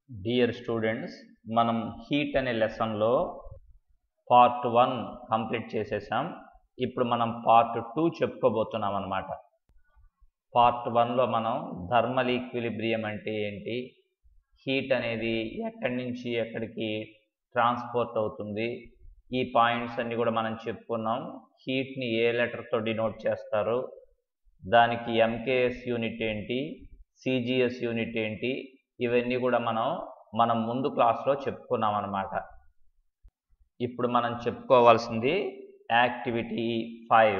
dear students మనం heat అనే లెసన్లో పార్ట్ వన్ కంప్లీట్ చేసేసాం ఇప్పుడు మనం పార్ట్ టూ చెప్పుకోబోతున్నాం అనమాట పార్ట్ వన్లో మనం థర్మల్ ఈక్విలిబ్రియం అంటే ఏంటి హీట్ అనేది ఎక్కడి నుంచి ఎక్కడికి ట్రాన్స్పోర్ట్ అవుతుంది ఈ పాయింట్స్ అన్ని కూడా మనం చెప్పుకున్నాం హీట్ని ఏ లెటర్తో డినోట్ చేస్తారు దానికి ఎంకేఎస్ యూనిట్ ఏంటి సిజిఎస్ యూనిట్ ఏంటి ఇవన్నీ కూడా మనం మనం ముందు క్లాస్లో చెప్పుకున్నాం అనమాట ఇప్పుడు మనం చెప్పుకోవాల్సింది యాక్టివిటీ ఫైవ్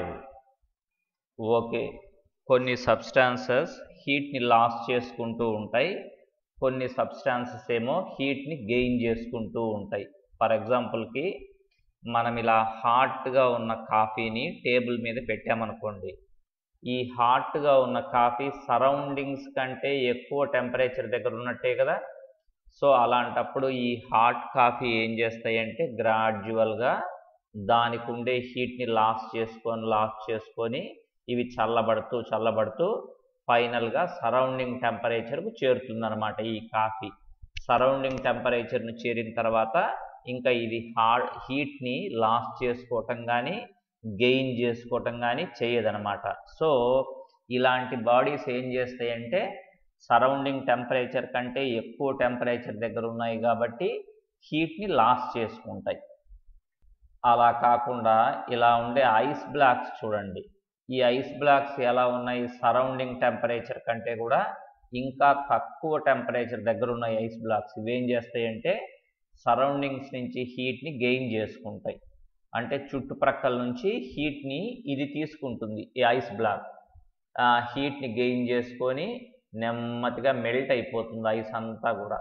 ఓకే కొన్ని సబ్స్టాన్సెస్ హీట్ని లాస్ చేసుకుంటూ ఉంటాయి కొన్ని సబ్స్టాన్సెస్ ఏమో హీట్ని గెయిన్ చేసుకుంటూ ఉంటాయి ఫర్ ఎగ్జాంపుల్కి మనం ఇలా హాట్గా ఉన్న కాఫీని టేబుల్ మీద పెట్టామనుకోండి ఈ హాట్గా ఉన్న కాఫీ సరౌండింగ్స్ కంటే ఎక్కువ టెంపరేచర్ దగ్గర ఉన్నట్టే కదా సో అలాంటప్పుడు ఈ హాట్ కాఫీ ఏం చేస్తాయంటే గ్రాడ్యువల్గా దానికి ఉండే హీట్ని లాస్ చేసుకొని లాస్ చేసుకొని ఇవి చల్లబడుతూ చల్లబడుతూ ఫైనల్గా సరౌండింగ్ టెంపరేచర్కు చేరుతుందన్నమాట ఈ కాఫీ సరౌండింగ్ టెంపరేచర్ను చేరిన తర్వాత ఇంకా ఇది హార్డ్ హీట్ని లాస్ చేసుకోవటం కానీ గెయిన్ చేసుకోవటం కానీ చేయదనమాట సో ఇలాంటి బాడీస్ ఏం చేస్తాయంటే సరౌండింగ్ టెంపరేచర్ కంటే ఎక్కువ టెంపరేచర్ దగ్గర ఉన్నాయి కాబట్టి హీట్ని లాస్ చేసుకుంటాయి అలా కాకుండా ఇలా ఉండే ఐస్ బ్లాక్స్ చూడండి ఈ ఐస్ బ్లాక్స్ ఎలా ఉన్నాయి సరౌండింగ్ టెంపరేచర్ కంటే కూడా ఇంకా తక్కువ టెంపరేచర్ దగ్గర ఉన్నాయి ఐస్ బ్లాక్స్ ఇవేం చేస్తాయంటే సరౌండింగ్స్ నుంచి హీట్ని గెయిన్ చేసుకుంటాయి అంటే చుట్టుప్రక్కల నుంచి హీట్ని ఇది తీసుకుంటుంది ఈ ఐస్ బ్లాక్ హీట్ని గెయిన్ చేసుకొని నెమ్మదిగా మెల్ట్ అయిపోతుంది ఐస్ అంతా కూడా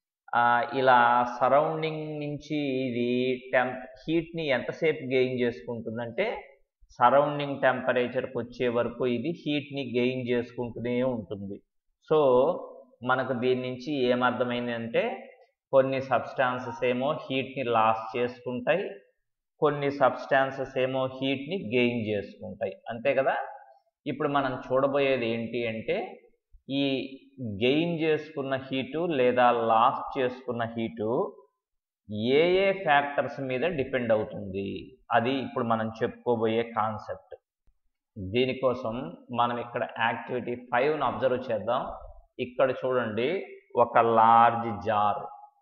ఇలా సరౌండింగ్ నుంచి ఇది టెంప్ హీట్ని ఎంతసేపు గెయిన్ చేసుకుంటుందంటే సరౌండింగ్ టెంపరేచర్కి వచ్చే వరకు ఇది హీట్ని గెయిన్ చేసుకుంటూనే ఉంటుంది సో మనకు దీని నుంచి ఏమర్థమైంది అంటే కొన్ని సబ్స్టాన్సెస్ ఏమో హీట్ని లాస్ చేసుకుంటాయి కొన్ని సబ్స్టాన్సెస్ ఏమో హీట్ని గెయిన్ చేసుకుంటాయి అంతే కదా ఇప్పుడు మనం చూడబోయేది ఏంటి అంటే ఈ గెయిన్ చేసుకున్న హీటు లేదా లాస్ చేసుకున్న హీటు ఏ ఏ ఫ్యాక్టర్స్ మీద డిపెండ్ అవుతుంది అది ఇప్పుడు మనం చెప్పుకోబోయే కాన్సెప్ట్ దీనికోసం మనం ఇక్కడ యాక్టివిటీ ఫైవ్ను అబ్జర్వ్ చేద్దాం ఇక్కడ చూడండి ఒక లార్జ్ జార్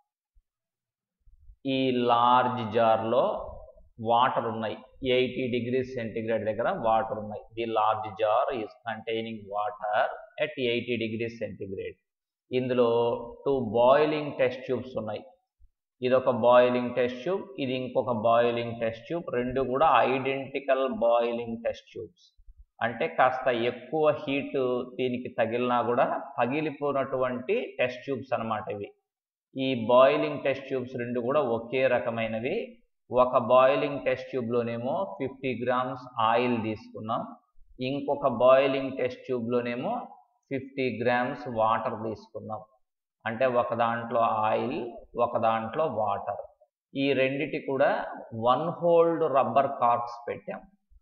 ఈ లార్జ్ జార్లో వాటర్ ఉన్నాయి ఎయిటీ డిగ్రీస్ సెంటిగ్రేడ్ దగ్గర వాటర్ ఉన్నాయి the large jar is containing water at eighty degrees centigrade ఇందులో టూ బాయిలింగ్ టెస్ట్ ట్యూబ్స్ ఉన్నాయి ఇది ఒక బాయిలింగ్ టెస్ట్ ట్యూబ్ ఇది ఇంకొక బాయిలింగ్ టెస్ట్ ట్యూబ్ రెండు కూడా ఐడెంటికల్ బాయిలింగ్ టెస్ట్ ట్యూబ్స్ అంటే కాస్త ఎక్కువ హీట్ దీనికి తగిలినా కూడా పగిలిపోయినటువంటి టెస్ట్ ట్యూబ్స్ అనమాట ఇవి ఈ బాయిలింగ్ టెస్ట్ ట్యూబ్స్ రెండు కూడా ఒకే రకమైనవి ఒక బాయిలింగ్ టెస్ట్ ట్యూబ్లోనేమో ఫిఫ్టీ గ్రామ్స్ ఆయిల్ తీసుకున్నాం ఇంకొక బాయిలింగ్ టెస్ట్ ట్యూబ్లోనేమో ఫిఫ్టీ గ్రామ్స్ వాటర్ తీసుకున్నాం అంటే ఒక దాంట్లో ఆయిల్ ఒక దాంట్లో వాటర్ ఈ రెండిటి కూడా వన్ హోల్డ్ రబ్బర్ కార్క్స్ పెట్టాం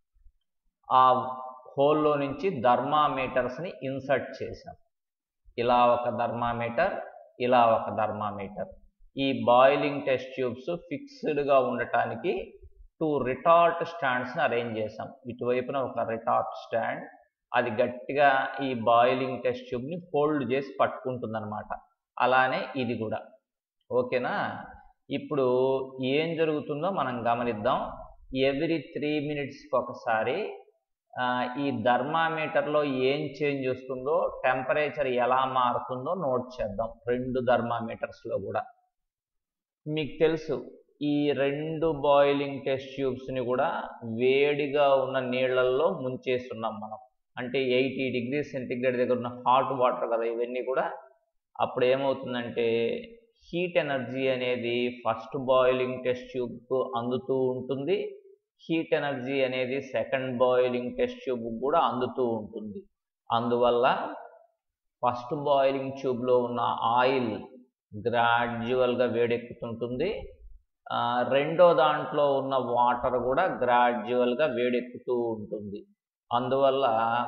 ఆ హోల్లో నుంచి థర్మామీటర్స్ని ఇన్సర్ట్ చేసాం ఇలా ఒక థర్మామీటర్ ఇలా ఒక థర్మామీటర్ ఈ బాయిలింగ్ టెస్ట్ ట్యూబ్స్ ఫిక్స్డ్గా ఉండటానికి టూ రిటార్ట్ స్టాండ్స్ని అరేంజ్ చేసాం ఇటువైపున ఒక రిటార్ట్ స్టాండ్ అది గట్టిగా ఈ బాయిలింగ్ టెస్ట్ ట్యూబ్ని హోల్డ్ చేసి పట్టుకుంటుందన్నమాట అలానే ఇది కూడా ఓకేనా ఇప్పుడు ఏం జరుగుతుందో మనం గమనిద్దాం ఎవ్రీ త్రీ మినిట్స్కి ఒకసారి ఈ థర్మామీటర్లో ఏం చేంజ్ వస్తుందో టెంపరేచర్ ఎలా మారుతుందో నోట్ చేద్దాం రెండు థర్మామీటర్స్లో కూడా మీకు తెలుసు ఈ రెండు బాయిలింగ్ టెస్ట్ ట్యూబ్స్ని కూడా వేడిగా ఉన్న నీళ్ళల్లో ముంచేస్తున్నాం మనం అంటే ఎయిటీ డిగ్రీ సెంటిగ్రేడ్ దగ్గర ఉన్న హాట్ వాటర్ కదా ఇవన్నీ కూడా అప్పుడు ఏమవుతుందంటే హీట్ ఎనర్జీ అనేది ఫస్ట్ బాయిలింగ్ టెస్ట్ ట్యూబ్కు అందుతూ ఉంటుంది హీట్ ఎనర్జీ అనేది సెకండ్ బాయిలింగ్ టెస్ట్ ట్యూబ్ కూడా అందుతూ ఉంటుంది అందువల్ల ఫస్ట్ బాయిలింగ్ ట్యూబ్లో ఉన్న ఆయిల్ గ్రాడ్యువల్గా వేడెక్కుతుంటుంది రెండో దాంట్లో ఉన్న వాటర్ కూడా గ్రాడ్యువల్గా వేడెక్కుతూ ఉంటుంది అందువల్ల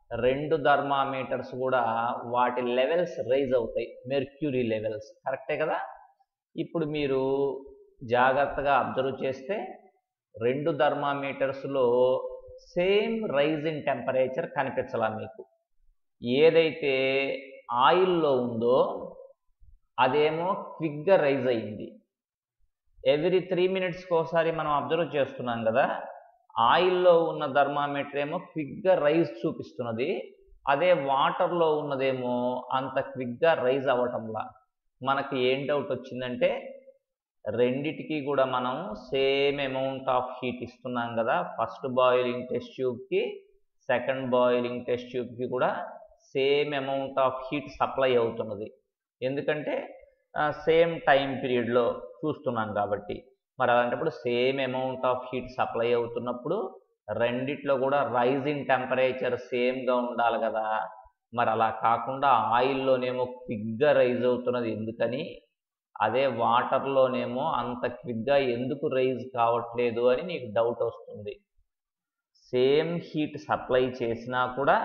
రెండు థర్మామీటర్స్ కూడా వాటి లెవెల్స్ రైజ్ అవుతాయి మెర్క్యూరీ లెవెల్స్ కరెక్టే కదా ఇప్పుడు మీరు జాగ్రత్తగా అబ్జర్వ్ చేస్తే రెండు థర్మామీటర్స్లో సేమ్ రైజ్ ఇన్ టెంపరేచర్ కనిపించాల మీకు ఏదైతే ఆయిల్లో ఉందో అదేమో క్విక్గా రైజ్ అయింది ఎవ్రీ త్రీ మినిట్స్కి ఒకసారి మనం అబ్జర్వ్ చేస్తున్నాం కదా ఆయిల్లో ఉన్న థర్మామీటర్ ఏమో క్విక్గా రైజ్ చూపిస్తున్నది అదే వాటర్లో ఉన్నదేమో అంత క్విక్గా రైజ్ అవ్వటంలా మనకి ఏం డౌట్ వచ్చిందంటే రెండిటికి కూడా మనం సేమ్ అమౌంట్ ఆఫ్ హీట్ ఇస్తున్నాం కదా ఫస్ట్ బాయిలింగ్ టెస్ట్ ట్యూబ్కి సెకండ్ బాయిలింగ్ టెస్ట్ ట్యూబ్కి కూడా same amount of heat supply అవుతున్నది ఎందుకంటే సేమ్ టైం పీరియడ్లో చూస్తున్నాం కాబట్టి మరి అలాంటప్పుడు same amount of heat supply అవుతున్నప్పుడు రెండిట్లో కూడా రైజింగ్ టెంపరేచర్ సేమ్గా ఉండాలి కదా మరి అలా కాకుండా ఆయిల్లోనేమో క్విక్గా రైజ్ అవుతున్నది ఎందుకని అదే వాటర్లోనేమో అంత క్విక్గా ఎందుకు రైజ్ కావట్లేదు అని నీకు డౌట్ వస్తుంది సేమ్ హీట్ సప్లై చేసినా కూడా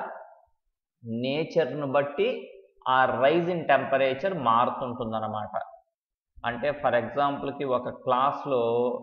నేచర్ను బట్టి ఆ రైజ్ ఇన్ టెంపరేచర్ మారుతుంటుందన్నమాట అంటే ఫర్ ఎగ్జాంపుల్కి ఒక క్లాస్లో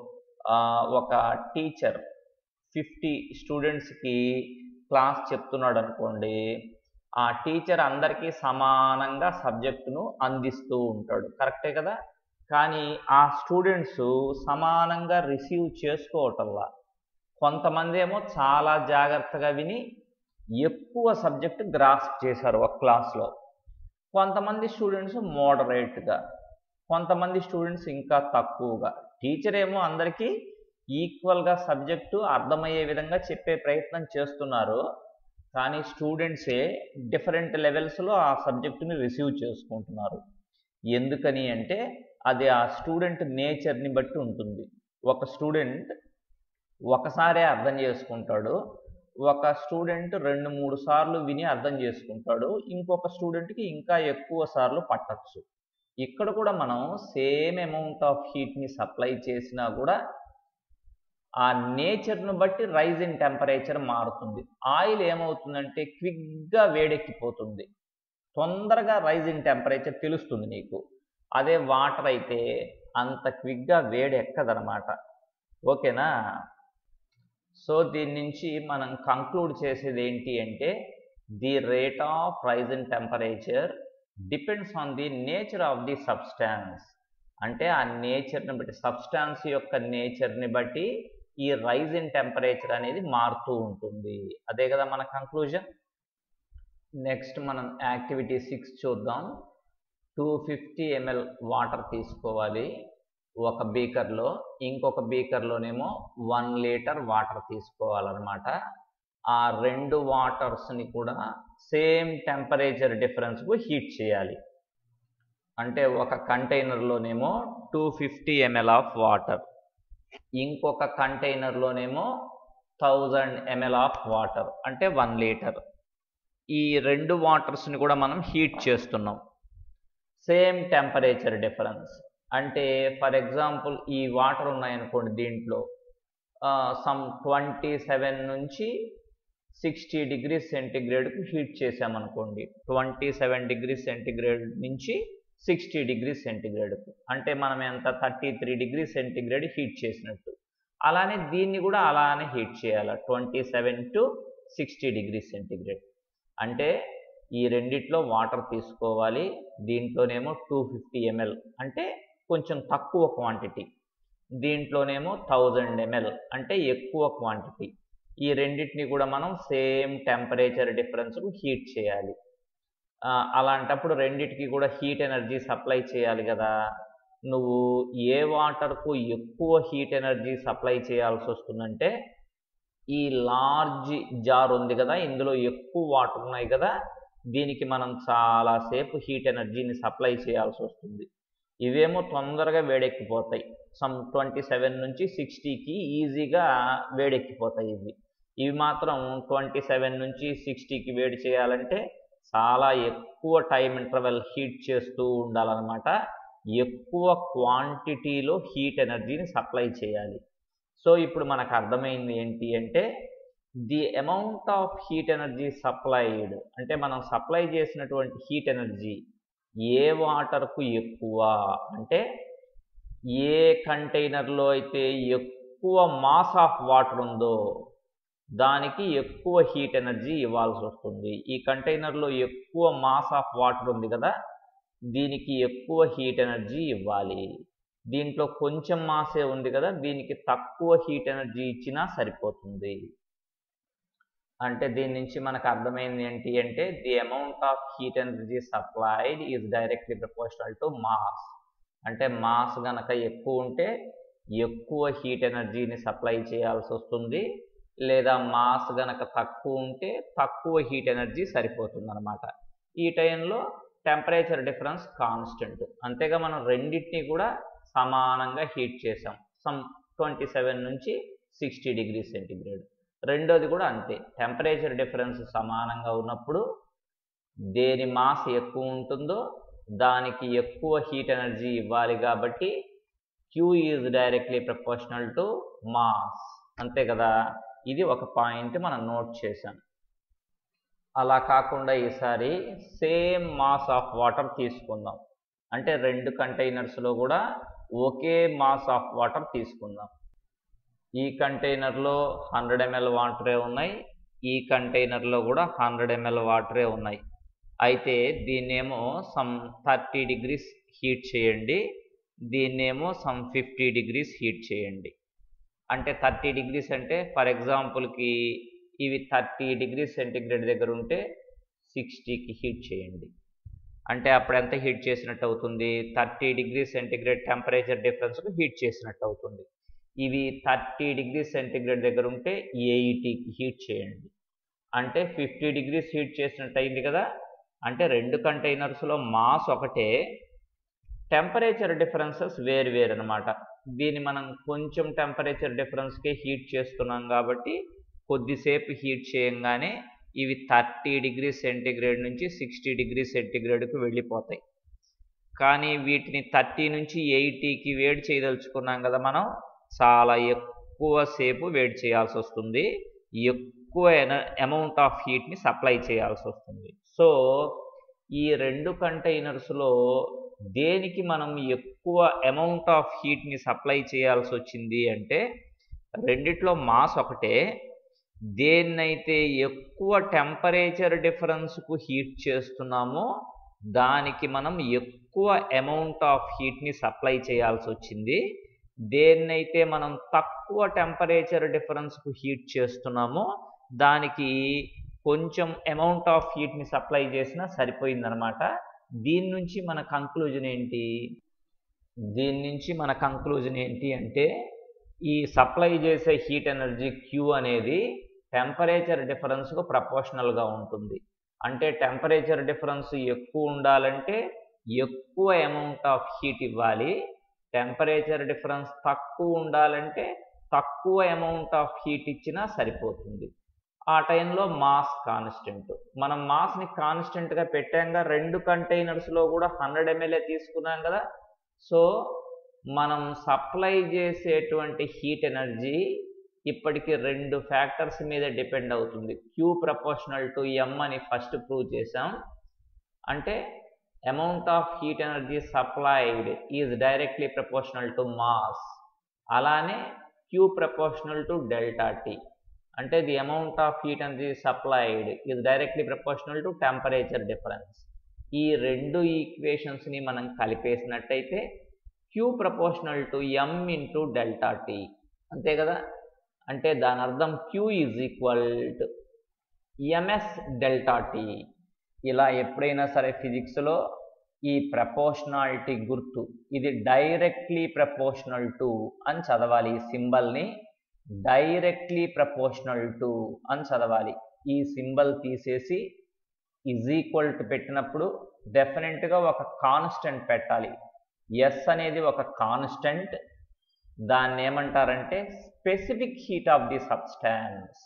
ఒక టీచర్ ఫిఫ్టీ స్టూడెంట్స్కి క్లాస్ చెప్తున్నాడు అనుకోండి ఆ టీచర్ అందరికీ సమానంగా సబ్జెక్టును అందిస్తూ ఉంటాడు కరెక్టే కదా కానీ ఆ స్టూడెంట్స్ సమానంగా రిసీవ్ చేసుకోవటంలా కొంతమంది ఏమో చాలా జాగ్రత్తగా విని ఎక్కువ సబ్జెక్ట్ గ్రాస్ప్ చేశారు ఒక క్లాస్లో కొంతమంది స్టూడెంట్స్ మోడరేట్గా కొంతమంది స్టూడెంట్స్ ఇంకా తక్కువగా టీచర్ ఏమో అందరికీ ఈక్వల్గా సబ్జెక్టు అర్థమయ్యే విధంగా చెప్పే ప్రయత్నం చేస్తున్నారు కానీ స్టూడెంట్సే డిఫరెంట్ లెవెల్స్లో ఆ సబ్జెక్టుని రిసీవ్ చేసుకుంటున్నారు ఎందుకని అంటే అది ఆ స్టూడెంట్ నేచర్ని బట్టి ఉంటుంది ఒక స్టూడెంట్ ఒకసారే అర్థం చేసుకుంటాడు ఒక స్టూడెంట్ రెండు మూడు సార్లు విని అర్థం చేసుకుంటాడు ఇంకొక స్టూడెంట్కి ఇంకా ఎక్కువ సార్లు పట్టచ్చు ఇక్కడ కూడా మనం సేమ్ అమౌంట్ ఆఫ్ హీట్ని సప్లై చేసినా కూడా ఆ నేచర్ను బట్టి రైజ్ ఇన్ టెంపరేచర్ మారుతుంది ఆయిల్ ఏమవుతుందంటే క్విక్గా వేడెక్కిపోతుంది తొందరగా రైజ్ ఇన్ టెంపరేచర్ తెలుస్తుంది నీకు అదే వాటర్ అయితే అంత క్విక్గా వేడి ఎక్కదనమాట ఓకేనా సో దీని నుంచి మనం కంక్లూడ్ చేసేది ఏంటి అంటే the rate of rise in temperature depends on the nature of the substance అంటే ఆ నేచర్ని బట్టి సబ్స్టాన్స్ యొక్క నేచర్ని బట్టి ఈ రైజ్ ఇన్ టెంపరేచర్ అనేది మారుతూ ఉంటుంది అదే కదా మన కంక్లూజన్ నెక్స్ట్ మనం యాక్టివిటీ సిక్స్ చూద్దాం టూ ఫిఫ్టీ ఎంఎల్ వాటర్ తీసుకోవాలి ఒక బీకర్లో ఇంకొక బీకర్లోనేమో వన్ లీటర్ వాటర్ తీసుకోవాలన్నమాట ఆ రెండు వాటర్స్ని కూడా సేమ్ టెంపరేచర్ డిఫరెన్స్కు హీట్ చేయాలి అంటే ఒక కంటైనర్లోనేమో two fifty ML of water ఇంకొక కంటైనర్లోనేమో థౌజండ్ ఎంఎల్ ఆఫ్ వాటర్ అంటే వన్ లీటర్ ఈ రెండు వాటర్స్ని కూడా మనం హీట్ చేస్తున్నాం సేమ్ టెంపరేచర్ డిఫరెన్స్ అంటే ఫర్ ఎగ్జాంపుల్ ఈ వాటర్ ఉన్నాయనుకోండి దీంట్లో సమ్ ట్వంటీ సెవెన్ నుంచి సిక్స్టీ డిగ్రీ సెంటిగ్రేడ్కు హీట్ చేసామనుకోండి ట్వంటీ సెవెన్ డిగ్రీ సెంటిగ్రేడ్ నుంచి సిక్స్టీ డిగ్రీ సెంటిగ్రేడ్కు అంటే మనం ఎంత thirty three degree centigrade heat చేసినట్టు అలానే దీన్ని కూడా అలానే హీట్ చేయాలి twenty seven to sixty degree centigrade అంటే ఈ రెండిట్లో వాటర్ తీసుకోవాలి దీంట్లోనేమో టూ ఫిఫ్టీ ఎంఎల్ అంటే కొంచెం తక్కువ క్వాంటిటీ దీంట్లోనేమో థౌజండ్ ఎంఎల్ అంటే ఎక్కువ క్వాంటిటీ ఈ రెండింటిని కూడా మనం సేమ్ టెంపరేచర్ డిఫరెన్స్కు హీట్ చేయాలి అలాంటప్పుడు రెండిటికి కూడా హీట్ ఎనర్జీ సప్లై చేయాలి కదా నువ్వు ఏ వాటర్కు ఎక్కువ హీట్ ఎనర్జీ సప్లై చేయాల్సి వస్తుందంటే ఈ లార్జ్ జార్ ఉంది కదా ఇందులో ఎక్కువ వాటర్ ఉన్నాయి కదా దీనికి మనం చాలాసేపు హీట్ ఎనర్జీని సప్లై చేయాల్సి వస్తుంది ఇవేమో తొందరగా వేడెక్కిపోతాయి సమ్ ట్వంటీ సెవెన్ నుంచి సిక్స్టీకి ఈజీగా వేడెక్కిపోతాయి ఇవి ఇవి మాత్రం ట్వంటీ సెవెన్ నుంచి సిక్స్టీకి వేడి చేయాలంటే చాలా ఎక్కువ టైం ఇంటర్వెల్ హీట్ చేస్తూ ఉండాలన్నమాట ఎక్కువ క్వాంటిటీలో హీట్ ఎనర్జీని సప్లై చేయాలి సో ఇప్పుడు మనకు అర్థమైంది ఏంటి అంటే the amount of heat energy supplied అంటే మనం సప్లై చేసినటువంటి హీట్ ఎనర్జీ ఏ వాటర్కు ఎక్కువ అంటే ఏ కంటైనర్లో అయితే ఎక్కువ మాస్ ఆఫ్ వాటర్ ఉందో దానికి ఎక్కువ హీట్ ఎనర్జీ ఇవ్వాల్సి వస్తుంది ఈ కంటైనర్లో ఎక్కువ మాస్ ఆఫ్ వాటర్ ఉంది కదా దీనికి ఎక్కువ హీట్ ఎనర్జీ ఇవ్వాలి దీంట్లో కొంచెం మాసే ఉంది కదా దీనికి తక్కువ హీట్ ఎనర్జీ ఇచ్చినా సరిపోతుంది అంటే దీని నుంచి మనకు అర్థమైంది ఏంటి అంటే the amount of heat energy supplied is directly proportional to mass అంటే మాస్ గనక ఎక్కువ ఉంటే ఎక్కువ హీట్ ఎనర్జీని సప్లై చేయాల్సి వస్తుంది లేదా మాస్ గనక తక్కువ ఉంటే తక్కువ హీట్ ఎనర్జీ సరిపోతుంది అనమాట ఈ టైంలో టెంపరేచర్ డిఫరెన్స్ కాన్స్టెంట్ అంతేగా మనం రెండింటిని కూడా సమానంగా హీట్ చేసాం సమ్ ట్వంటీ సెవెన్ నుంచి సిక్స్టీ డిగ్రీ సెంటిగ్రేడ్ రెండోది కూడా అంతే టెంపరేచర్ డిఫరెన్స్ సమానంగా ఉన్నప్పుడు దేని మాస్ ఎక్కువ ఉంటుందో దానికి ఎక్కువ హీట్ ఎనర్జీ ఇవ్వాలి కాబట్టి Q is directly proportional to mass అంతే కదా ఇది ఒక పాయింట్ మనం నోట్ చేసాం అలా కాకుండా ఈసారి సేమ్ మాస్ ఆఫ్ వాటర్ తీసుకుందాం అంటే రెండు కంటైనర్స్లో కూడా ఒకే మాస్ ఆఫ్ వాటర్ తీసుకుందాం ఈ కంటైనర్లో హండ్రెడ్ ఎంఎల్ వాటరే ఉన్నాయి ఈ కంటైనర్లో కూడా హండ్రెడ్ ఎంఎల్ వాటరే ఉన్నాయి అయితే దీన్నేమో సమ్ థర్టీ డిగ్రీస్ హీట్ చేయండి దీన్నేమో సమ్ ఫిఫ్టీ డిగ్రీస్ హీట్ చేయండి అంటే థర్టీ డిగ్రీస్ అంటే ఫర్ ఎగ్జాంపుల్కి ఇవి థర్టీ డిగ్రీ సెంటిగ్రేడ్ దగ్గర ఉంటే సిక్స్టీకి హీట్ చేయండి అంటే అప్పుడు ఎంత హీట్ చేసినట్టు అవుతుంది థర్టీ డిగ్రీ సెంటిగ్రేడ్ టెంపరేచర్ డిఫరెన్స్కు హీట్ చేసినట్టు అవుతుంది ఇవి థర్టీ డిగ్రీ సెంటిగ్రేడ్ దగ్గర ఉంటే ఎయిటీకి హీట్ చేయండి అంటే ఫిఫ్టీ డిగ్రీస్ హీట్ చేసినట్టు అయింది కదా అంటే రెండు కంటైనర్స్లో మాస్ ఒకటే టెంపరేచర్ డిఫరెన్సెస్ వేరు వేరు అనమాట దీన్ని మనం కొంచెం టెంపరేచర్ డిఫరెన్స్కే హీట్ చేస్తున్నాం కాబట్టి కొద్దిసేపు హీట్ చేయంగానే ఇవి థర్టీ డిగ్రీ సెంటిగ్రేడ్ నుంచి సిక్స్టీ డిగ్రీ సెంటిగ్రేడ్కి వెళ్ళిపోతాయి కానీ వీటిని థర్టీ నుంచి ఎయిటీకి వేడి చేయదలుచుకున్నాం కదా మనం చాలా ఎక్కువ సేపు వేడి చేయాల్సి వస్తుంది ఎక్కువ ఎన అమౌంట్ ఆఫ్ హీట్ని సప్లై చేయాల్సి వస్తుంది సో ఈ రెండు కంటైనర్స్లో దేనికి మనం ఎక్కువ అమౌంట్ ఆఫ్ హీట్ని సప్లై చేయాల్సి వచ్చింది అంటే రెండిట్లో మాస్ ఒకటే దేన్నైతే ఎక్కువ టెంపరేచర్ డిఫరెన్స్కు హీట్ చేస్తున్నామో దానికి మనం ఎక్కువ అమౌంట్ ఆఫ్ హీట్ని సప్లై చేయాల్సి వచ్చింది దేన్నైతే మనం తక్కువ టెంపరేచర్ డిఫరెన్స్కు హీట్ చేస్తున్నామో దానికి కొంచెం అమౌంట్ ఆఫ్ హీట్ని సప్లై చేసినా సరిపోయిందనమాట దీని నుంచి మన కంక్లూజన్ ఏంటి దీని నుంచి మన కంక్లూజన్ ఏంటి అంటే ఈ సప్లై చేసే హీట్ ఎనర్జీ క్యూ అనేది టెంపరేచర్ డిఫరెన్స్కు ప్రపోర్షనల్గా ఉంటుంది అంటే టెంపరేచర్ డిఫరెన్స్ ఎక్కువ ఉండాలంటే ఎక్కువ అమౌంట్ ఆఫ్ హీట్ ఇవ్వాలి టెంపరేచర్ డిఫరెన్స్ తక్కువ ఉండాలంటే తక్కువ అమౌంట్ ఆఫ్ హీట్ ఇచ్చినా సరిపోతుంది ఆ టైంలో మాస్ కాన్స్టెంట్ మనం మాస్ని కాన్స్టెంట్గా పెట్టాంగా రెండు కంటైనర్స్లో కూడా హండ్రెడ్ ఎంఎల్ఏ తీసుకున్నాం కదా సో మనం సప్లై చేసేటువంటి హీట్ ఎనర్జీ ఇప్పటికి రెండు ఫ్యాక్టర్స్ మీద డిపెండ్ అవుతుంది క్యూ ప్రపోర్షనల్ టు ఎం అని ఫస్ట్ ప్రూవ్ చేసాం అంటే amount of heat energy supplied is directly proportional to mass అలానే Q proportional to delta T అంటే the amount of heat energy supplied is directly proportional to temperature difference ఈ రెండు ఈక్వేషన్స్ని మనం కలిపేసినట్టయితే Q proportional to M into delta T అంతే కదా అంటే దాని అర్థం Q is equal to MS delta T ఇలా ఎప్పుడైనా సరే ఫిజిక్స్లో ఈ ప్రపోర్షనాలిటీ గుర్తు ఇది డైరెక్ట్లీ ప్రపోర్షనల్ టు అని చదవాలి ఈ సింబల్ని డైరెక్ట్లీ ప్రపోర్షనల్ టు అని చదవాలి ఈ సింబల్ తీసేసి ఈజ్ ఈక్వల్ టు పెట్టినప్పుడు డెఫినెట్గా ఒక కాన్స్టెంట్ పెట్టాలి ఎస్ అనేది ఒక కాన్స్టెంట్ దాన్ని ఏమంటారంటే specific heat of the substance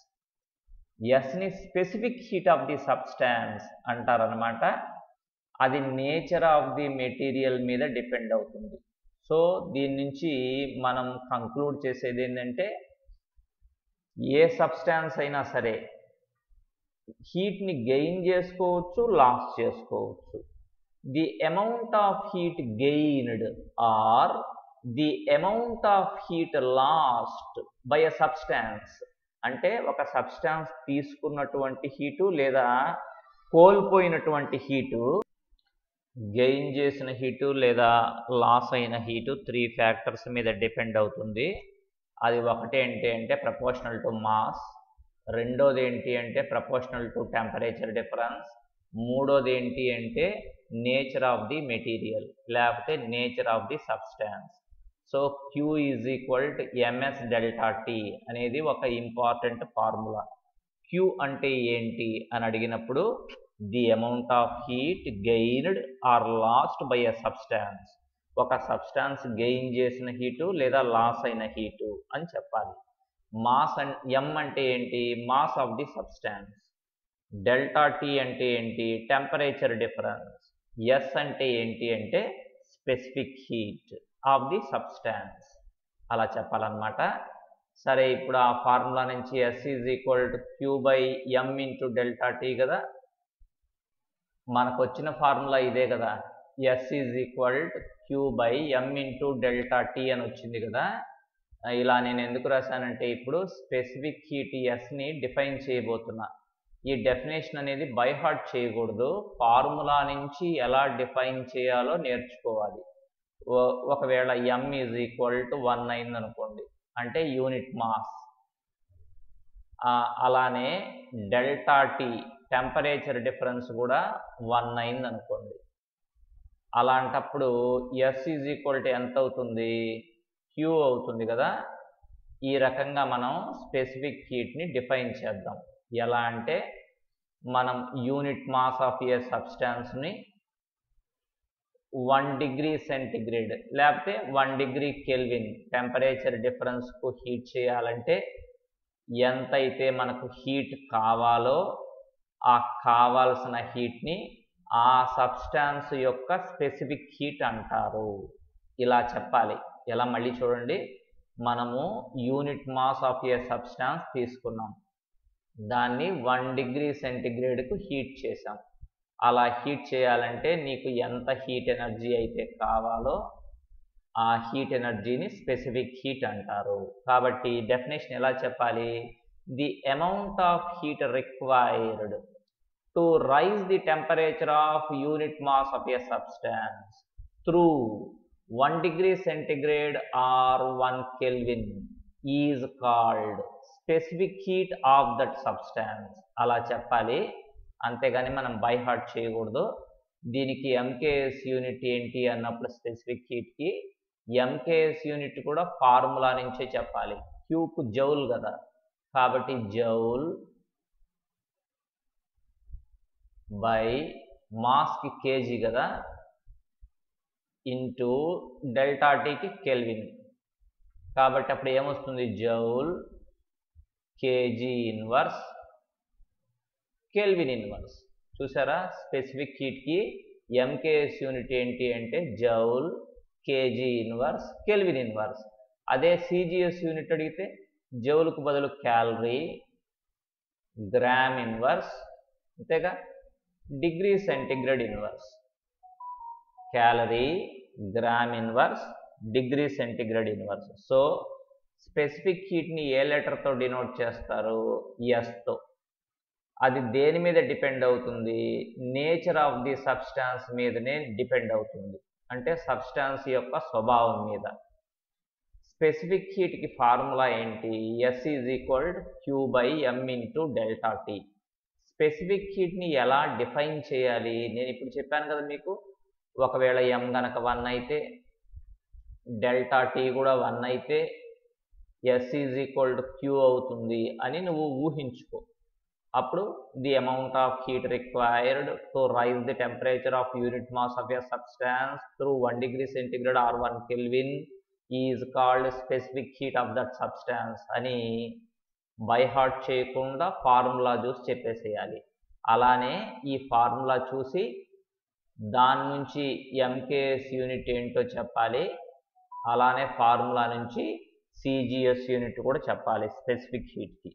ఎస్ని specific heat of the substance అంటారనమాట అది నేచర్ ఆఫ్ ది మెటీరియల్ మీద డిపెండ్ అవుతుంది సో దీని నుంచి మనం కంక్లూడ్ చేసేది ఏంటంటే ఏ సబ్స్టాన్స్ అయినా సరే హీట్ని గెయిన్ చేసుకోవచ్చు లాస్ చేసుకోవచ్చు the amount of heat gained or the amount of heat lost by a substance అంటే ఒక సబ్స్టాన్స్ తీసుకున్నటువంటి హీటు లేదా కోల్పోయినటువంటి హీటు గెయిన్ చేసిన హీటు లేదా లాస్ అయిన హీటు త్రీ ఫ్యాక్టర్స్ మీద డిపెండ్ అవుతుంది అది ఒకటి ఏంటి అంటే ప్రపోర్షనల్ టు మాస్ రెండోది ఏంటి అంటే ప్రపోర్షనల్ టు టెంపరేచర్ డిఫరెన్స్ మూడోది ఏంటి అంటే నేచర్ ఆఫ్ ది మెటీరియల్ లేకపోతే nature of the substance so Q is equal to MS delta T అనేది ఒక ఇంపార్టెంట్ ఫార్ములా క్యూ అంటే ఏంటి అని అడిగినప్పుడు the amount of heat gained or lost by a substance ఒక సబ్స్టాన్స్ గెయిన్ చేసిన heat లేదా లాస్ అయిన హీటు అని చెప్పాలి మాస్ అన్ ఎం అంటే ఏంటి mass of the substance delta T అంటే ఏంటి టెంపరేచర్ డిఫరెన్స్ ఎస్ అంటే ఏంటి అంటే specific heat of the substance అలా చెప్పాలన్నమాట సరే ఇప్పుడు ఆ ఫార్ములా నుంచి S is equal to Q by M into delta T కదా మనకు వచ్చిన ఫార్ములా ఇదే కదా S is equal to Q by M into delta T అని వచ్చింది కదా ఇలా నేను ఎందుకు రాశానంటే ఇప్పుడు స్పెసిఫిక్ హీట్ ఎస్ని డిఫైన్ చేయబోతున్నా ఈ డెఫినేషన్ అనేది బై హార్ట్ చేయకూడదు ఫార్ములా నుంచి ఎలా డిఫైన్ చేయాలో నేర్చుకోవాలి ఒకవేళ M is equal to one అయింది అనుకోండి అంటే యూనిట్ మాస్ అలానే డెల్టా టీ టెంపరేచర్ డిఫరెన్స్ కూడా వన్ అయింది అనుకోండి అలాంటప్పుడు ఎస్ ఈజ్ ఈక్వల్ టు ఎంత అవుతుంది క్యూ అవుతుంది కదా ఈ రకంగా మనం స్పెసిఫిక్ హీట్ని డిఫైన్ చేద్దాం ఎలా అంటే మనం యూనిట్ మాస్ ఆఫ్ ఏ సబ్స్టాన్స్ని వన్ డిగ్రీ సెంటిగ్రేడ్ లేకపోతే వన్ డిగ్రీ కెల్విన్ టెంపరేచర్ డిఫరెన్స్కు హీట్ చేయాలంటే ఎంతైతే మనకు హీట్ కావాలో ఆ కావాల్సిన హీట్ని ఆ సబ్స్టాన్స్ యొక్క స్పెసిఫిక్ హీట్ అంటారు ఇలా చెప్పాలి ఎలా మళ్ళీ చూడండి మనము unit mass of a substance తీసుకున్నాం దాన్ని వన్ డిగ్రీ సెంటిగ్రేడ్కు హీట్ చేసాం అలా హీట్ చేయాలంటే నీకు ఎంత హీట్ ఎనర్జీ అయితే కావాలో ఆ హీట్ ఎనర్జీని స్పెసిఫిక్ హీట్ అంటారు కాబట్టి డెఫినేషన్ ఎలా చెప్పాలి the amount of heat required to rise the temperature of unit mass of a substance through one degree centigrade or one kelvin is called specific heat of that substance అలా చెప్పాలి అంతేగాని మనం by heart చేయకూడదు దీనికి MKS unit ఏంటి అన్నప్పుడు specific హీట్కి MKS unit కూడా ఫార్ములా నుంచే చెప్పాలి క్యూకు జౌల్ కదా కాబట్టి జౌల్ బై మాస్కి కేజీ కదా ఇంటూ డెల్టా టీకి కెల్విన్ కాబట్టి అప్పుడు ఏమొస్తుంది joule KG inverse kelvin inverse చూసారా స్పెసిఫిక్ హీట్కి ఎంకేఎస్ యూనిట్ ఏంటి అంటే joule KG inverse kelvin inverse అదే సిజిఎస్ యూనిట్ అడిగితే జౌల్కు బదులు క్యాలరీ గ్రామ్ ఇన్వర్స్ అంతేగా degree centigrade inverse calorie gram inverse degree centigrade inverse so specific హీట్ని ఏ లెటర్తో డినోట్ చేస్తారు ఎస్తో అది దేని మీద డిపెండ్ అవుతుంది నేచర్ ఆఫ్ ది సబ్స్టాన్స్ మీదనే డిపెండ్ అవుతుంది అంటే సబ్స్టాన్స్ యొక్క స్వభావం మీద స్పెసిఫిక్ హీట్కి ఫార్ములా ఏంటి S is equal Q by M into delta T specific హీట్ని ఎలా డిఫైన్ చేయాలి నేను ఇప్పుడు చెప్పాను కదా మీకు ఒకవేళ ఎం గనక వన్ అయితే డెల్టా టీ కూడా వన్ అయితే S is equal to Q అవుతుంది అని నువ్వు ఊహించుకో అప్పుడు the amount of heat required to rise the temperature of unit mass of a substance through one degree centigrade or one kelvin is called specific heat of that substance అని by heart చేయకుండా formula చూసి చెప్పేసేయాలి అలానే ఈ formula చూసి దాని నుంచి MKS unit ఏంటో చెప్పాలి అలానే ఫార్ములా నుంచి సిజిఎస్ యూనిట్ కూడా చెప్పాలి స్పెసిఫిక్ హీట్కి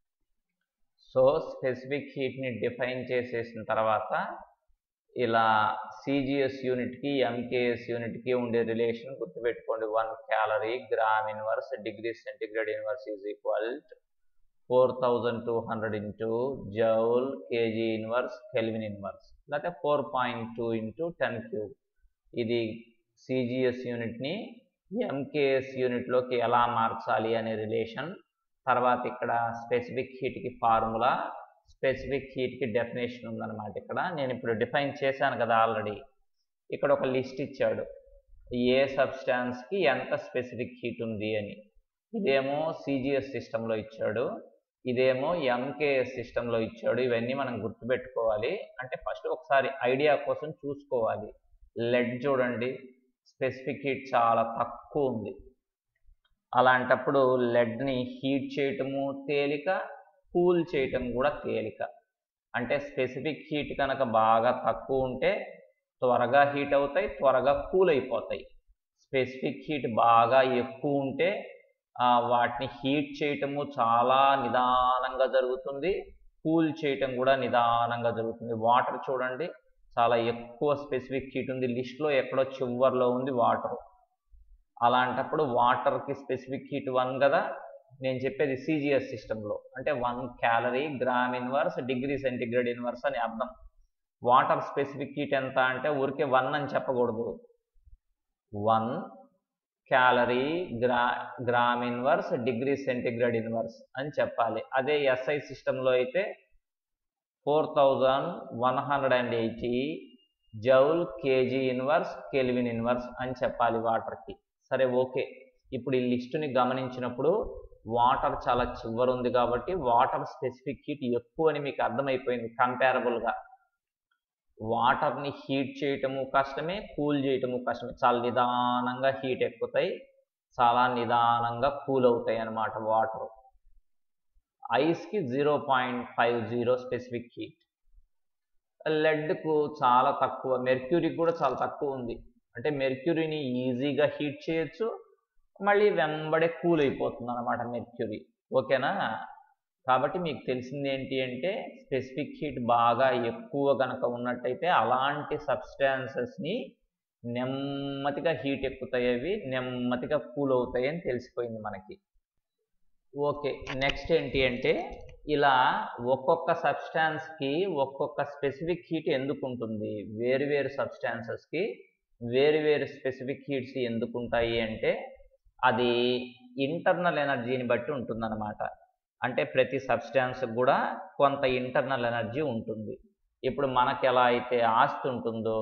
సో స్పెసిఫిక్ హీట్ని డిఫైన్ చేసేసిన తర్వాత ఇలా సిజిఎస్ యూనిట్కి ఎంకేఎస్ యూనిట్కి ఉండే రిలేషన్ గుర్తుపెట్టుకోండి one calorie gram inverse degree centigrade inverse is equal four thousand two hundred into joule KG inverse kelvin inverse లేకపోతే four point two into ten cube ఇది సిజిఎస్ యూనిట్ని ఎంకేఎస్ యూనిట్లోకి ఎలా మార్చాలి అనే రిలేషన్ తర్వాత ఇక్కడ స్పెసిఫిక్ హీట్కి ఫార్ములా స్పెసిఫిక్ హీట్కి డెఫినేషన్ ఉందన్నమాట ఇక్కడ నేను ఇప్పుడు డిఫైన్ చేశాను కదా ఆల్రెడీ ఇక్కడ ఒక లిస్ట్ ఇచ్చాడు ఏ సబ్స్టాన్స్కి ఎంత స్పెసిఫిక్ హీట్ ఉంది అని ఇదేమో సిజిఎస్ సిస్టంలో ఇచ్చాడు ఇదేమో ఎంకేఎస్ సిస్టంలో ఇచ్చాడు ఇవన్నీ మనం గుర్తుపెట్టుకోవాలి అంటే ఫస్ట్ ఒకసారి ఐడియా కోసం చూసుకోవాలి లెడ్ చూడండి స్పెసిఫిక్ హీట్ చాలా తక్కువ ఉంది అలాంటప్పుడు లెడ్ని హీట్ చేయటము తేలిక కూల్ చేయటం కూడా తేలిక అంటే స్పెసిఫిక్ హీట్ కనుక బాగా తక్కువ ఉంటే త్వరగా హీట్ అవుతాయి త్వరగా కూల్ అయిపోతాయి స్పెసిఫిక్ హీట్ బాగా ఎక్కువ ఉంటే వాటిని హీట్ చేయటము చాలా నిదానంగా జరుగుతుంది కూల్ చేయటం కూడా నిదానంగా జరుగుతుంది వాటర్ చూడండి చాలా ఎక్కువ స్పెసిఫిక్ హీట్ ఉంది లిస్ట్లో ఎక్కడో చివర్లో ఉంది వాటర్ అలాంటప్పుడు వాటర్కి స్పెసిఫిక్ హీట్ వన్ కదా నేను చెప్పేది సిజిఎస్ సిస్టంలో అంటే one calorie gram inverse degree centigrade inverse అని అర్థం వాటర్ స్పెసిఫిక్ హీట్ ఎంత అంటే ఊరికే వన్ అని చెప్పకూడదు one calorie gram gram inverse degree centigrade inverse అని చెప్పాలి అదే ఎస్ఐ సిస్టంలో అయితే four thousand one hundred and eighty joule KG inverse kelvin inverse అని చెప్పాలి వాటర్కి సరే ఓకే ఇప్పుడు ఈ లిస్టుని గమనించినప్పుడు వాటర్ చాలా చివరుంది కాబట్టి వాటర్ స్పెసిఫిక్ హీట్ ఎక్కువ అని మీకు అర్థమైపోయింది కంపారబుల్గా వాటర్ని హీట్ చేయటము కష్టమే కూల్ చేయటము కష్టమే చాలా నిదానంగా హీట్ ఎక్కుతాయి చాలా నిదానంగా కూల్ అవుతాయి అన్నమాట వాటర్ ఐస్కి zero point five zero specific heat లెడ్కు చాలా తక్కువ మెర్క్యూరీకి కూడా చాలా తక్కువ ఉంది అంటే మెర్క్యూరీని ఈజీగా హీట్ చేయొచ్చు మళ్ళీ వెంబడే కూల్ అయిపోతుంది అనమాట మెర్క్యూరీ ఓకేనా కాబట్టి మీకు తెలిసింది ఏంటి అంటే స్పెసిఫిక్ హీట్ బాగా ఎక్కువ కనుక ఉన్నట్టయితే అలాంటి సబ్స్టాన్సెస్ని నెమ్మదిగా హీట్ ఎక్కుతాయి అవి నెమ్మదిగా కూల్ అవుతాయి అని తెలిసిపోయింది మనకి ఓకే నెక్స్ట్ ఏంటి అంటే ఇలా ఒక్కొక్క సబ్స్టాన్స్కి ఒక్కొక్క స్పెసిఫిక్ హీట్ ఎందుకు ఉంటుంది వేరు వేరు సబ్స్టాన్సెస్కి వేరు వేరు స్పెసిఫిక్ హీట్స్ ఎందుకు ఉంటాయి అంటే అది ఇంటర్నల్ ఎనర్జీని బట్టి ఉంటుందన్నమాట అంటే ప్రతి సబ్స్టాన్స్ కూడా కొంత ఇంటర్నల్ ఎనర్జీ ఉంటుంది ఇప్పుడు మనకి ఎలా అయితే ఆస్తి ఉంటుందో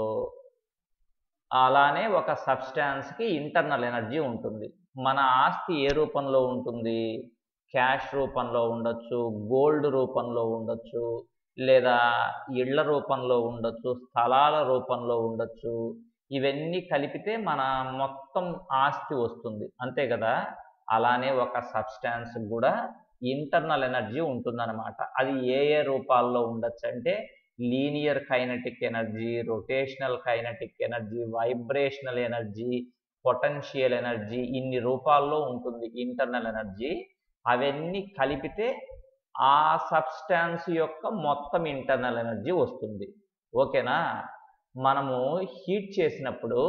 అలానే ఒక సబ్స్టాన్స్కి ఇంటర్నల్ ఎనర్జీ ఉంటుంది మన ఆస్తి ఏ రూపంలో ఉంటుంది క్యాష్ రూపంలో ఉండొచ్చు గోల్డ్ రూపంలో ఉండొచ్చు లేదా ఇళ్ల రూపంలో ఉండొచ్చు స్థలాల రూపంలో ఉండొచ్చు ఇవన్నీ కలిపితే మన మొత్తం ఆస్తి వస్తుంది అంతే కదా అలానే ఒక సబ్స్టాన్స్ కూడా ఇంటర్నల్ ఎనర్జీ ఉంటుందన్నమాట అది ఏ ఏ రూపాల్లో ఉండొచ్చు అంటే linear kinetic energy rotational kinetic energy vibrational energy potential energy ఇన్ని రూపాల్లో ఉంటుంది ఇంటర్నల్ ఎనర్జీ అవన్నీ కలిపితే ఆ సబ్స్టాన్స్ యొక్క మొత్తం ఇంటర్నల్ ఎనర్జీ వస్తుంది ఓకేనా మనము హీట్ చేసినప్పుడు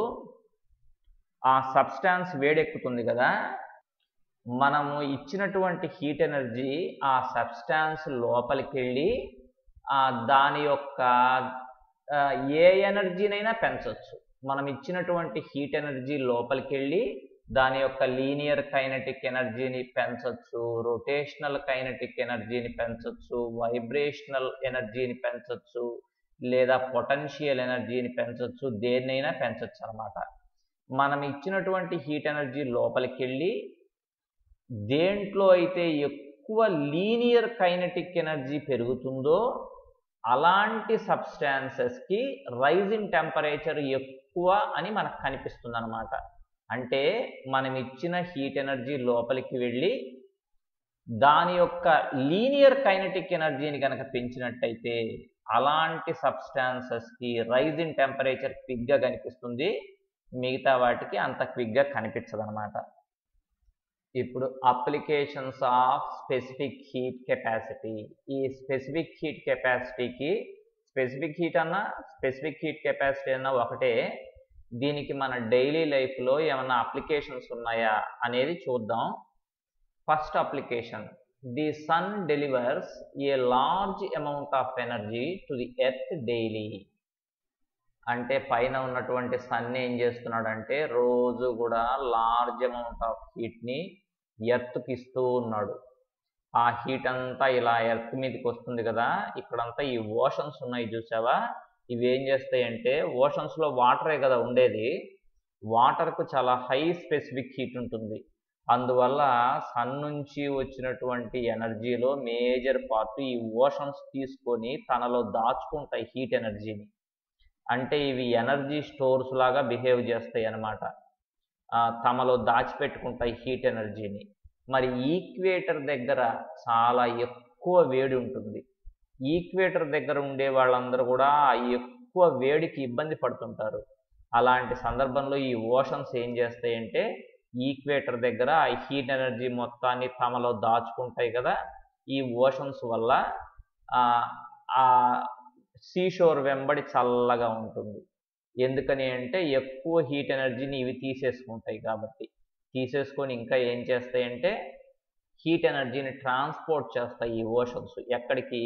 ఆ సబ్స్టాన్స్ వేడెక్కుతుంది కదా మనము ఇచ్చినటువంటి హీట్ ఎనర్జీ ఆ సబ్స్టాన్స్ లోపలికి వెళ్ళి దాని యొక్క ఏ ఎనర్జీనైనా పెంచవచ్చు మనం ఇచ్చినటువంటి హీట్ ఎనర్జీ లోపలికి వెళ్ళి దాని యొక్క లీనియర్ కైనటిక్ ఎనర్జీని పెంచవచ్చు రొటేషనల్ కైనటిక్ ఎనర్జీని పెంచవచ్చు వైబ్రేషనల్ ఎనర్జీని పెంచవచ్చు లేదా పొటెన్షియల్ ఎనర్జీని పెంచవచ్చు దేన్నైనా పెంచవచ్చు అనమాట మనం ఇచ్చినటువంటి హీట్ ఎనర్జీ లోపలికి వెళ్ళి దేంట్లో అయితే ఎక్కువ లీనియర్ కైనటిక్ ఎనర్జీ పెరుగుతుందో అలాంటి సబ్స్టాన్సెస్కి రైజ్ ఇన్ టెంపరేచర్ ఎక్కువ అని మనకు కనిపిస్తుంది అనమాట అంటే మనం ఇచ్చిన హీట్ ఎనర్జీ లోపలికి వెళ్ళి దాని యొక్క లీనియర్ కైనటిక్ ఎనర్జీని కనుక పెంచినట్టయితే అలాంటి సబ్స్టాన్సెస్కి రైజ్ ఇన్ టెంపరేచర్ క్విక్గా కనిపిస్తుంది మిగతా వాటికి అంత క్విక్గా కనిపించదు అనమాట ఇప్పుడు applications of specific heat capacity ఈ స్పెసిఫిక్ హీట్ కెపాసిటీకి స్పెసిఫిక్ హీట్ అన్నా స్పెసిఫిక్ హీట్ కెపాసిటీ అన్నా ఒకటే దీనికి మన డైలీ లైఫ్లో ఏమైనా అప్లికేషన్స్ ఉన్నాయా అనేది చూద్దాం first application the sun delivers a large amount of energy to the earth daily అంటే పైన ఉన్నటువంటి సన్ ఏం చేస్తున్నాడంటే రోజు కూడా లార్జ్ అమౌంట్ ఆఫ్ హీట్ని ఎర్త్కి ఇస్తూ ఉన్నాడు ఆ హీట్ అంతా ఇలా ఎర్త్ మీదకి వస్తుంది కదా ఇక్కడంతా ఈ ఓషన్స్ ఉన్నాయి చూసావా ఇవి ఏం చేస్తాయంటే ఓషన్స్లో వాటరే కదా ఉండేది వాటర్కు చాలా హై స్పెసిఫిక్ హీట్ ఉంటుంది అందువల్ల సన్ నుంచి వచ్చినటువంటి ఎనర్జీలో మేజర్ పార్ట్ ఈ ఓషన్స్ తీసుకొని తనలో దాచుకుంటాయి హీట్ ఎనర్జీని అంటే ఇవి ఎనర్జీ స్టోర్స్ లాగా బిహేవ్ చేస్తాయి అన్నమాట తమలో దాచిపెట్టుకుంటాయి హీట్ ఎనర్జీని మరి ఈక్వేటర్ దగ్గర చాలా ఎక్కువ వేడి ఉంటుంది ఈక్వేటర్ దగ్గర ఉండే వాళ్ళందరూ కూడా ఎక్కువ వేడికి ఇబ్బంది పడుతుంటారు అలాంటి సందర్భంలో ఈ ఓషన్స్ ఏం చేస్తాయంటే ఈక్వేటర్ దగ్గర ఆ హీట్ ఎనర్జీ మొత్తాన్ని తమలో దాచుకుంటాయి కదా ఈ ఓషన్స్ వల్ల ఆ సీషోర్ వెంబడి చల్లగా ఉంటుంది ఎందుకని అంటే ఎక్కువ హీట్ ఎనర్జీని ఇవి తీసేసుకుంటాయి కాబట్టి తీసేసుకొని ఇంకా ఏం చేస్తాయంటే హీట్ ఎనర్జీని ట్రాన్స్పోర్ట్ చేస్తాయి ఈ ఓషన్స్ ఎక్కడికి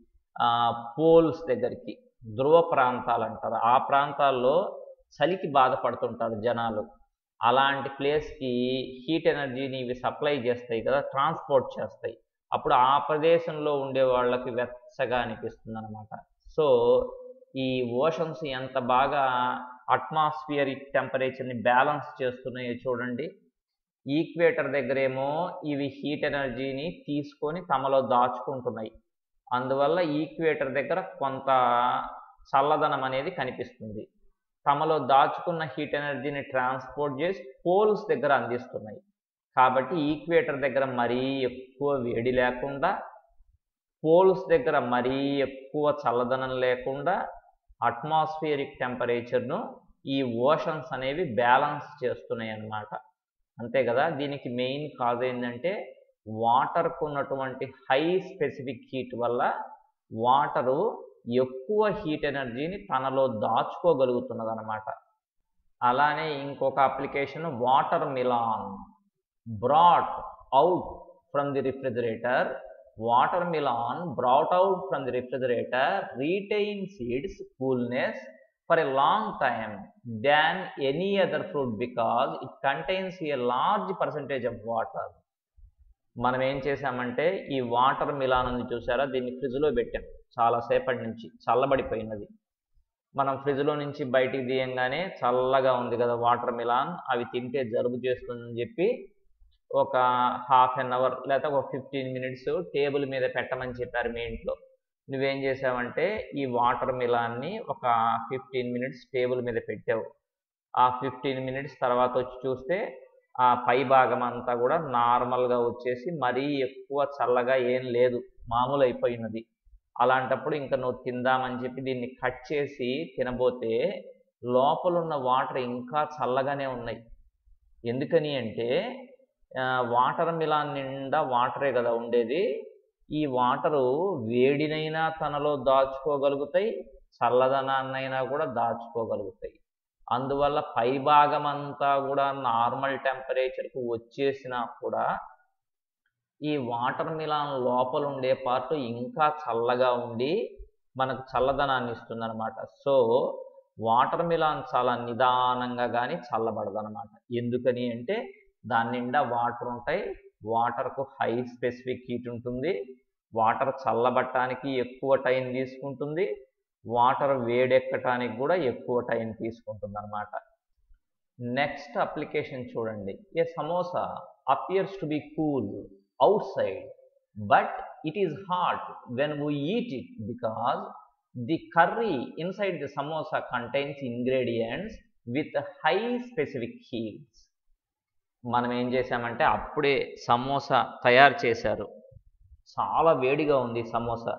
పోల్స్ దగ్గరికి ధ్రువ ప్రాంతాలు అంటారు ఆ ప్రాంతాల్లో చలికి బాధపడుతుంటారు జనాలు అలాంటి ప్లేస్కి హీట్ ఎనర్జీని ఇవి సప్లై చేస్తాయి కదా ట్రాన్స్పోర్ట్ చేస్తాయి అప్పుడు ఆ ప్రదేశంలో ఉండే వాళ్ళకి వెచ్చగా అనిపిస్తుంది అనమాట సో ఈ ఓషన్స్ ఎంత బాగా అట్మాస్ఫియరిక్ టెంపరేచర్ని బ్యాలెన్స్ చేస్తున్నాయో చూడండి ఈక్వేటర్ దగ్గరేమో ఇవి హీట్ ఎనర్జీని తీసుకొని తమలో దాచుకుంటున్నాయి అందువల్ల ఈక్వేటర్ దగ్గర కొంత చల్లదనం అనేది కనిపిస్తుంది తమలో దాచుకున్న హీట్ ఎనర్జీని ట్రాన్స్పోర్ట్ చేసి పోల్స్ దగ్గర అందిస్తున్నాయి కాబట్టి ఈక్వేటర్ దగ్గర మరీ ఎక్కువ వేడి లేకుండా పోల్స్ దగ్గర మరీ ఎక్కువ చల్లదనం లేకుండా అట్మాస్ఫియరిక్ టెంపరేచర్ను ఈ ఓషన్స్ అనేవి బ్యాలెన్స్ చేస్తున్నాయి అన్నమాట అంతే కదా దీనికి మెయిన్ కాజ్ ఏంటంటే వాటర్కు ఉన్నటువంటి హై స్పెసిఫిక్ హీట్ వల్ల వాటరు ఎక్కువ హీట్ ఎనర్జీని తనలో దాచుకోగలుగుతున్నది అనమాట అలానే ఇంకొక application watermelon brought out from the refrigerator watermelon brought out from the refrigerator retains its coolness for a long time than any other fruit because it contains a large percentage of water మనం ఏం చేసామంటే ఈ water melon ఉంది చూసారా దీన్ని ఫ్రిడ్జ్లో పెట్టాం చాలాసేపటి నుంచి చల్లబడిపోయినది మనం ఫ్రిడ్జ్లో నుంచి బయటికి తీయంగానే చల్లగా ఉంది కదా వాటర్ మిలాన్ అవి తింటే జరుబు చేస్తుందని చెప్పి ఒక హాఫ్ అన్ అవర్ లేకపోతే ఒక ఫిఫ్టీన్ మినిట్స్ టేబుల్ మీద పెట్టమని చెప్పారు మీ ఇంట్లో నువ్వేం చేసావంటే ఈ వాటర్ మిలాన్ని ఒక ఫిఫ్టీన్ మినిట్స్ టేబుల్ మీద పెట్టావు ఆ ఫిఫ్టీన్ మినిట్స్ తర్వాత వచ్చి చూస్తే ఆ పై భాగం అంతా కూడా నార్మల్గా వచ్చేసి మరీ ఎక్కువ చల్లగా ఏం లేదు మామూలు అయిపోయినది అలాంటప్పుడు ఇంకా నువ్వు తిందామని చెప్పి దీన్ని కట్ చేసి తినబోతే లోపల ఉన్న వాటర్ ఇంకా చల్లగానే ఉన్నాయి ఎందుకని అంటే వాటర్ మిలాన్ నిండా వాటరే కదా ఉండేది ఈ వాటరు వేడినైనా తనలో దాచుకోగలుగుతాయి చల్లదనాన్నైనా కూడా దాచుకోగలుగుతాయి అందువల్ల పై భాగం అంతా కూడా నార్మల్ టెంపరేచర్కు వచ్చేసినా కూడా ఈ వాటర్ మిలాన్ లోపల ఉండే పార్ట్ ఇంకా చల్లగా ఉండి మనకు చల్లదనాన్ని ఇస్తుంది అనమాట సో వాటర్ మిలాన్ చాలా నిదానంగా కానీ చల్లబడదనమాట ఎందుకని అంటే దాని నిండా వాటర్ ఉంటాయి వాటర్కు హై స్పెసిఫిక్ హీట్ ఉంటుంది వాటర్ చల్లబట్టడానికి ఎక్కువ టైం తీసుకుంటుంది వాటర్ వేడెక్కటానికి కూడా ఎక్కువ టైం తీసుకుంటుంది అనమాట నెక్స్ట్ అప్లికేషన్ చూడండి a samosa appears to be cool outside but it is hot when we eat it because the curry inside the samosa contains ingredients with high specific heats మనం ఏం చేసామంటే అప్పుడే సమోసా తయారు చేశారు చాలా వేడిగా ఉంది సమోసా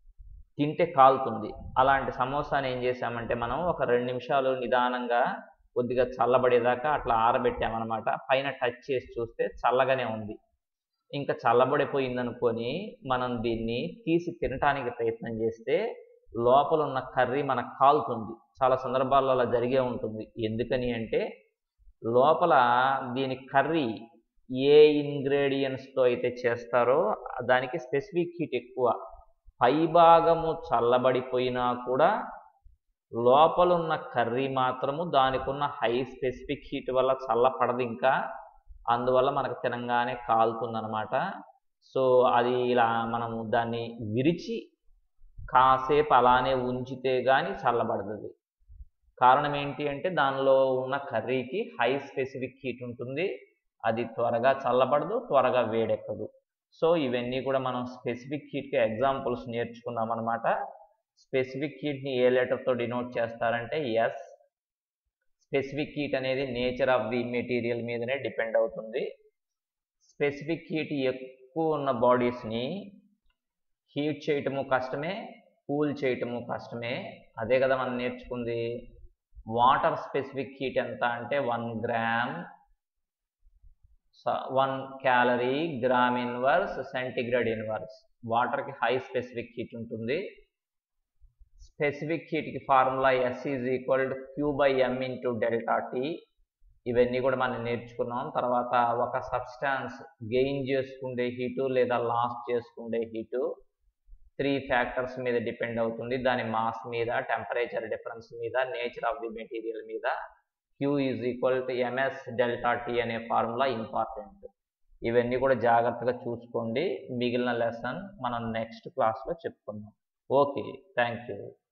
తింటే కాలుతుంది అలాంటి సమోసాని ఏం చేసామంటే మనం ఒక రెండు నిమిషాలు నిదానంగా కొద్దిగా చల్లబడేదాకా అట్లా ఆరబెట్టామన్నమాట పైన టచ్ చేసి చూస్తే చల్లగానే ఉంది ఇంకా చల్లబడిపోయింది అనుకొని మనం దీన్ని తీసి తినటానికి ప్రయత్నం చేస్తే లోపల ఉన్న కర్రీ మనకు కాలుతుంది చాలా సందర్భాల్లో అలా జరిగే ఉంటుంది ఎందుకని అంటే లోపల దీని కర్రీ ఏ ఇంగ్రీడియంట్స్తో అయితే చేస్తారో దానికి స్పెసిఫిక్ హీట్ ఎక్కువ పైభాగము చల్లబడిపోయినా కూడా లోపలున్న కర్రీ మాత్రము దానికి ఉన్న హై స్పెసిఫిక్ హీట్ వల్ల చల్లపడదు ఇంకా అందువల్ల మనకు తినంగానే కాలుతుందనమాట సో అది ఇలా మనము దాన్ని విరిచి కాసేపు అలానే ఉంచితే కానీ చల్లబడుతుంది కారణం ఏంటి అంటే దానిలో ఉన్న కర్రీకి హై స్పెసిఫిక్ హీట్ ఉంటుంది అది త్వరగా చల్లబడదు త్వరగా వేడెక్కదు సో ఇవన్నీ కూడా మనం స్పెసిఫిక్ హీట్కి ఎగ్జాంపుల్స్ నేర్చుకున్నాం అనమాట స్పెసిఫిక్ హీట్ని ఏ లెటర్తో డినోట్ చేస్తారంటే ఎస్ స్పెసిఫిక్ హీట్ అనేది నేచర్ ఆఫ్ ది మెటీరియల్ మీదనే డిపెండ్ అవుతుంది స్పెసిఫిక్ హీట్ ఎక్కువ ఉన్న బాడీస్ని హీట్ చేయటము కష్టమే కూల్ చేయటము కష్టమే అదే కదా మనం నేర్చుకుంది వాటర్ స్పెసిఫిక్ హీట్ ఎంత అంటే one gram one calorie gram inverse centigrade inverse వాటర్కి హై స్పెసిఫిక్ హీట్ ఉంటుంది స్పెసిఫిక్ హీట్కి formula S is equal to Q by M into delta T ఇవన్నీ కూడా మనం నేర్చుకున్నాం తర్వాత ఒక సబ్స్టాన్స్ గెయిన్ చేసుకుండే హీటు లేదా లాస్ చేసుకుండే హీటు త్రీ ఫ్యాక్టర్స్ మీద డిపెండ్ అవుతుంది దాని మాస్ మీద టెంపరేచర్ డిఫరెన్స్ మీద నేచర్ ఆఫ్ ది మెటీరియల్ మీద Q is equal to MS delta T అనే ఫార్ములా ఇంపార్టెంట్ ఇవన్నీ కూడా జాగ్రత్తగా చూసుకోండి మిగిలిన లెసన్ మనం నెక్స్ట్ క్లాస్లో చెప్పుకుందాం ఓకే థ్యాంక్ యూ